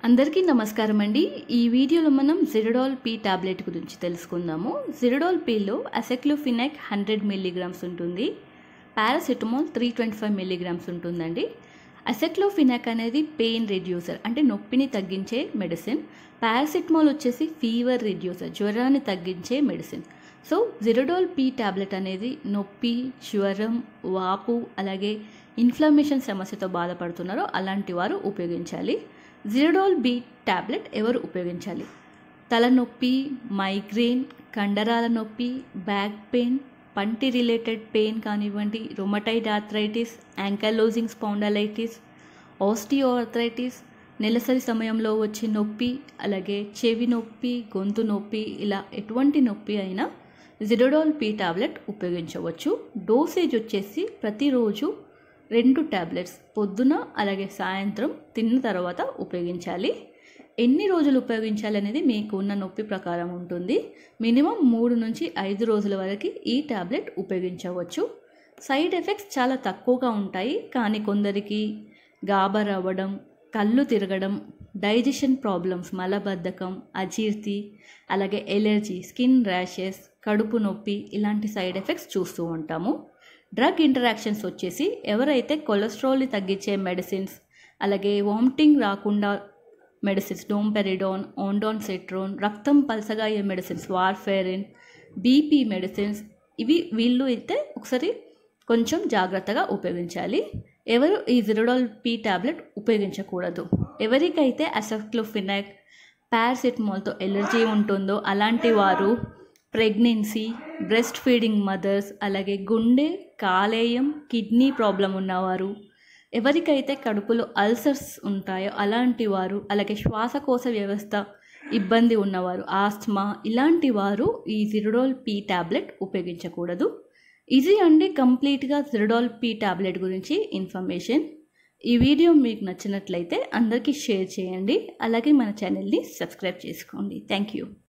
అందరికీ నమస్కారం అండి ఈ వీడియోలో మనం జిరడాల్ పీ టాబ్లెట్ గురించి తెలుసుకుందాము జిరడాల్ పీలో అసెక్లోఫినాక్ హండ్రెడ్ మిల్లీగ్రామ్స్ ఉంటుంది paracetamol three twenty five milligrams ఉంటుందండి అసెక్లోఫినాక్ అనేది పెయిన్ రెడ్యూసర్ అంటే నొప్పిని తగ్గించే మెడిసిన్ పారాసిటమాల్ వచ్చేసి ఫీవర్ రెడ్యూసర్ జ్వరాన్ని తగ్గించే medicine so Zerodol P tablet అనేది నొప్పి జ్వరం వాపు అలాగే ఇన్ఫ్లమేషన్ సమస్యతో బాధపడుతున్నారో అలాంటి వారు ఉపయోగించాలి జిరడాల్ బీ టాబ్లెట్ ఎవరు ఉపయోగించాలి తలనొప్పి మైగ్రేన్ కండరాల నొప్పి బ్యాక్ పెయిన్ పంటి రిలేటెడ్ పెయిన్ కానివ్వండి rheumatoid arthritis ankylosing spondylitis osteoarthritis నెలసరి సమయంలో వచ్చే నొప్పి అలాగే చెవి నొప్పి గొంతు నొప్పి ఇలా ఎటువంటి నొప్పి అయినా జిరోడాల్ పీ టాబ్లెట్ ఉపయోగించవచ్చు డోసేజ్ వచ్చేసి ప్రతిరోజు రెండు టాబ్లెట్స్ పొద్దున అలాగే సాయంత్రం తిన్న తర్వాత ఉపయోగించాలి ఎన్ని రోజులు ఉపయోగించాలి అనేది మీకు ఉన్న నొప్పి ప్రకారం ఉంటుంది మినిమం మూడు నుంచి ఐదు రోజుల వరకు ఈ టాబ్లెట్ ఉపయోగించవచ్చు సైడ్ ఎఫెక్ట్స్ చాలా తక్కువగా ఉంటాయి కానీ కొందరికి గాబర్ అవ్వడం కళ్ళు తిరగడం డైజెషన్ ప్రాబ్లమ్స్ మలబద్ధకం అజీర్తి అలాగే ఎలర్జీ స్కిన్ ర్యాషెస్ కడుపు నొప్పి ఇలాంటి సైడ్ ఎఫెక్ట్స్ చూస్తూ ఉంటాము డ్రగ్ ఇంటరాక్షన్స్ వచ్చేసి ఎవరైతే కొలెస్ట్రాల్ని తగ్గించే మెడిసిన్స్ అలాగే వామిటింగ్ రాకుండా మెడిసిన్స్ డోంపెరిడోన్ ఆండోన్ సెట్రోన్ రక్తం పలసగా అయ్యే మెడిసిన్స్ వార్ఫేరిన్ బీపీ మెడిసిన్స్ ఇవి వీళ్ళు అయితే ఒకసారి కొంచెం జాగ్రత్తగా ఉపయోగించాలి ఎవరు ఈ జిరోడాల్ పీ టాబ్లెట్ ఉపయోగించకూడదు ఎవరికైతే అసెక్లోఫినాక్ పారాసిటమాల్తో ఎలర్జీ ఉంటుందో అలాంటి వారు ప్రెగ్నెన్సీ బ్రెస్ట్ ఫీడింగ్ మదర్స్ అలాగే గుండె కాలేయం కిడ్నీ ప్రాబ్లం ఉన్నవారు ఎవరికైతే కడుపులో అల్సర్స్ ఉంటాయో అలాంటి వారు అలాగే శ్వాసకోశ వ్యవస్థ ఇబ్బంది ఉన్నవారు ఆస్మా ఇలాంటి వారు ఈ జిరడాల్ పీ టాబ్లెట్ ఉపయోగించకూడదు ఇది అండి కంప్లీట్గా జిరడాల్ పీ టాబ్లెట్ గురించి ఇన్ఫర్మేషన్ ఈ వీడియో మీకు నచ్చినట్లయితే అందరికీ షేర్ చేయండి అలాగే మన ఛానల్ని సబ్స్క్రైబ్ చేసుకోండి థ్యాంక్ యూ